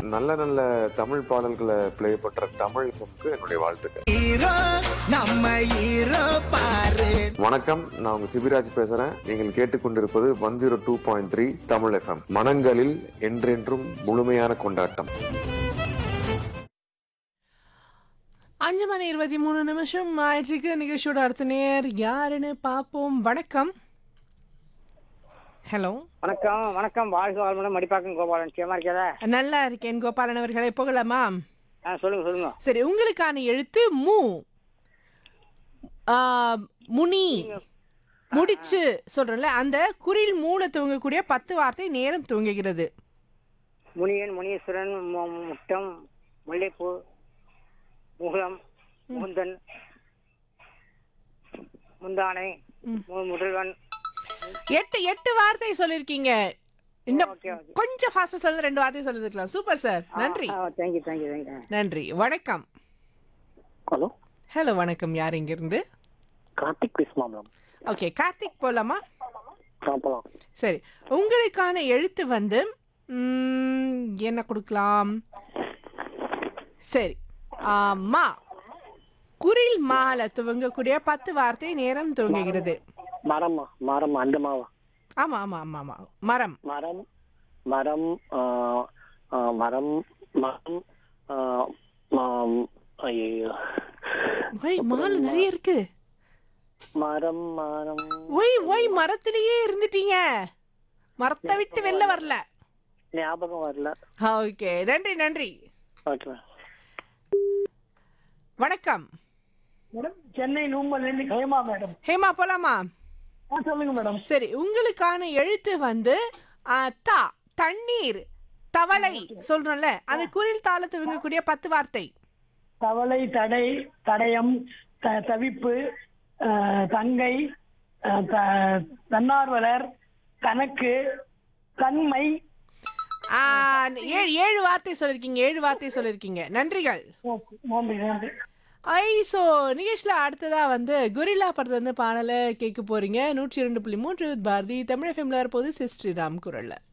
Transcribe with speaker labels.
Speaker 1: நல்ல நல்ல தமிழ் பாடல்களை ப்ளே பண்ற தமிழ் எஃப்எம்க்கு என்னுடைய வாழ்த்துக்கள்
Speaker 2: ஹீரோ நம்ம ஹீரோ பாரு
Speaker 1: வணக்கம் நான் உங்க சிபிராஜ் பேசுறேன் நீங்கள் கேட்டுக்கொண்டிருப்பது one zero two point three Tamil FM மனங்களில் என்றென்றும் முழுமையான கொண்டாட்டம்
Speaker 3: அஞ்சு மணி இருபத்தி மூணு நிமிஷம் ஆயிற்றுக்கு நிகழ்ச்சியோட அடுத்த நேர் யாருன்னு பார்ப்போம் வணக்கம் ஹலோ
Speaker 4: வணக்கம் வணக்கம் வாழ்க வாழ்முடன் மடிப்பாக்கம் கோபாலன் நிச்சயமா இருக்கதா
Speaker 3: நல்லா இருக்கேன் கோபாலன் அவர்களே போகலாமா
Speaker 4: ஆ சொல்லுங்க சொல்லுங்க
Speaker 3: சரி உங்களுக்கான எழுத்து மு ஆ, முனி முடிச்சு சொல்றேன்ல அந்த குறில் மூல துவங்கக்கூடிய பத்து வார்த்தை நேரம் துவங்குகிறது
Speaker 4: முனியன் முனீஸ்வரன் மு- முட்டம் முல்லைப்பூ முகுளம் முகுந்தன் முந்தானை மு- முதல்வன்
Speaker 3: எட்டு எட்டு வார்த்தை சொல்லிருக்கீங்க இன்னும்
Speaker 4: ஓகே ஓகே
Speaker 3: கொஞ்சம் ஃபாஸ்டா சொல்ல ரெண்டு வார்த்தை சொல்லிருக்கலாம் சூப்பர் சார் நன்றி
Speaker 4: தேங்க்யூ தேங்க்யூ தேங்க்யூ
Speaker 3: நன்றி வணக்கம்
Speaker 5: ஹலோ
Speaker 3: ஹலோ வணக்கம் யார் இங்க இருந்து
Speaker 5: கார்த்திக் பேசுமா மேம்
Speaker 3: ஓகே கார்த்திக் போலாமா
Speaker 5: போகலாம்
Speaker 3: சரி உங்களுக்கான எழுத்து வந்து ம், என்ன கொடுக்கலாம் சரி ஆ, மா குரில் மால துவங்கக்கூடிய பத்து வார்த்தை நேரம் துவங்குகிறது
Speaker 5: மரமா மரம் அந்த மாவா
Speaker 3: ஆமா ஆமா ஆமா ஆமா மரம்
Speaker 5: மரம் மரம் ஆ, ஆ, மரம் மரம் ஆ, மாம், ஐயையோ
Speaker 3: ஒய் மால நிறைய இருக்கு
Speaker 5: மரம் மரம்
Speaker 3: ஒய் ஒய் மரத்திலேயே இருந்துட்டீங்க மரத்தை விட்டு வெளில வரல
Speaker 5: ஞாபகம் வரல
Speaker 3: ஓகே நன்றி நன்றி
Speaker 5: ஓகே
Speaker 3: வணக்கம்
Speaker 6: மேடம் சென்னை நூம்பல்ல இருந்து ஹேமா மேடம்
Speaker 3: ஹேமா போலாமா
Speaker 6: ஆ சொல்லுங்க மேடம்
Speaker 3: சரி உங்களுக்கான எழுத்து வந்து ஆ, தா தண்ணீர் தவளை சொல்றோம்ல அந்த குரில் தாள துவங்கக்கூடிய பத்து வார்த்தை
Speaker 6: தவளை தடை தடயம் த- தவிப்பு அஹ், தங்கை அஹ், த- தன்னார்வலர் கணக்கு தன்மை
Speaker 3: ஆ, ஏழு ஏழு வார்த்தை சொல்லிருக்கீங்க ஏழு வார்த்தை சொல்லிருக்கீங்க நன்றிகள்
Speaker 6: ஓகே, நன்றி நன்றி
Speaker 3: ஐ ஸோ நிகழ்ச்சியில் அடுத்ததா வந்து குரில்லா படத்துல இருந்து பாடலை கேட்க போறீங்க நூற்றி இரண்டு புள்ளி மூன்று பாரதி தமிழ் எஃப்எம்ல வரப்போது சிஸ் ஸ்ரீராம் குரல்ல